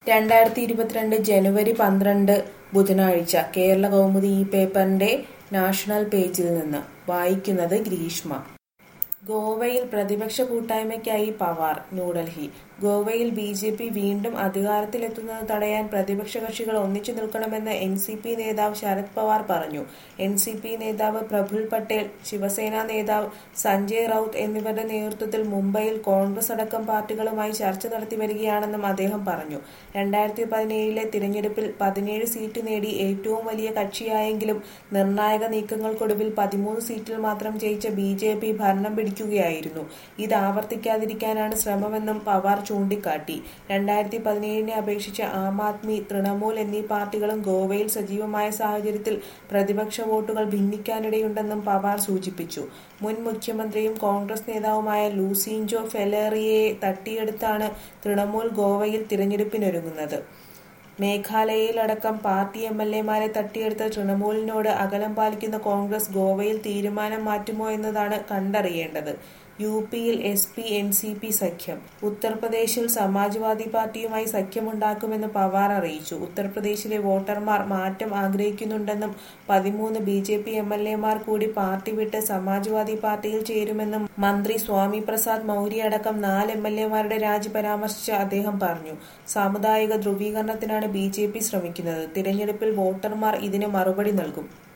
രണ്ടായിരത്തി ഇരുപത്തിരണ്ട് ജനുവരി പന്ത്രണ്ട് ബുധനാഴ്ച കേരള കൗമുദി ഈ പേപ്പറിന്റെ നാഷണൽ പേജിൽ നിന്ന് വായിക്കുന്നത് ഗ്രീഷ്മ ഗോവയിൽ പ്രതിപക്ഷ കൂട്ടായ്മയ്ക്കായി പവാർ ന്യൂഡൽഹി ഗോവയിൽ ബി ജെ പി വീണ്ടും അധികാരത്തിലെത്തുന്നത് തടയാൻ പ്രതിപക്ഷ കക്ഷികൾ ഒന്നിച്ചു നിൽക്കണമെന്ന് എൻ സി പി നേതാവ് ശരത് പവാർ പറഞ്ഞു എൻ സി പി നേതാവ് പ്രഫുൽ പട്ടേൽ ശിവസേന നേതാവ് സഞ്ജയ് റൌത്ത് എന്നിവരുടെ നേതൃത്വത്തിൽ മുംബൈയിൽ കോൺഗ്രസ് അടക്കം പാർട്ടികളുമായി ചർച്ച നടത്തി വരികയാണെന്നും അദ്ദേഹം പറഞ്ഞു രണ്ടായിരത്തി പതിനേഴിലെ തിരഞ്ഞെടുപ്പിൽ പതിനേഴ് സീറ്റ് നേടി ഏറ്റവും വലിയ കക്ഷിയായെങ്കിലും നിർണായക നീക്കങ്ങൾക്കൊടുവിൽ പതിമൂന്ന് സീറ്റിൽ മാത്രം ജയിച്ച ബി ജെ പി ഭരണം പിടിക്കുകയായിരുന്നു ഇത് ആവർത്തിക്കാതിരിക്കാനാണ് ശ്രമമെന്നും പവാർ ചൂണ്ടിക്കാട്ടി രണ്ടായിരത്തി പതിനേഴിനെ അപേക്ഷിച്ച് ആം ആദ്മി തൃണമൂൽ എന്നീ പാർട്ടികളും ഗോവയിൽ സജീവമായ സാഹചര്യത്തിൽ പ്രതിപക്ഷ വോട്ടുകൾ ഭിന്നിക്കാനിടയുണ്ടെന്നും പവാർ സൂചിപ്പിച്ചു മുൻ മുഖ്യമന്ത്രിയും കോൺഗ്രസ് നേതാവുമായ ലൂസിൻജോ ഫെലേറിയയെ തട്ടിയെടുത്താണ് തൃണമൂൽ ഗോവയിൽ തിരഞ്ഞെടുപ്പിനൊരുങ്ങുന്നത് മേഘാലയയിലടക്കം പാർട്ടി എം എൽ എമാരെ തട്ടിയെടുത്ത തൃണമൂലിനോട് അകലം പാലിക്കുന്ന കോൺഗ്രസ് ഗോവയിൽ തീരുമാനം മാറ്റുമോ എന്നതാണ് കണ്ടറിയേണ്ടത് യു പിയിൽ S P N C P സഖ്യം ഉത്തർപ്രദേശിൽ സമാജ്വാദി പാർട്ടിയുമായി സഖ്യമുണ്ടാക്കുമെന്ന് പവാർ അറിയിച്ചു ഉത്തർപ്രദേശിലെ വോട്ടർമാർ മാറ്റം ആഗ്രഹിക്കുന്നുണ്ടെന്നും പതിമൂന്ന് B J P M L എമാർ കൂടി പാർട്ടി വിട്ട് സമാജ്വാദി പാർട്ടിയിൽ ചേരുമെന്നും മന്ത്രി സ്വാമി പ്രസാദ് മൗര്യ അടക്കം നാല് എം എൽ എമാരുടെ രാജി പരാമർശിച്ച് അദ്ദേഹം പറഞ്ഞു സാമുദായിക ധ്രുവീകരണത്തിനാണ് ബി ജെ പി ശ്രമിക്കുന്നത് തിരഞ്ഞെടുപ്പിൽ വോട്ടർമാർ ഇതിന് മറുപടി നൽകും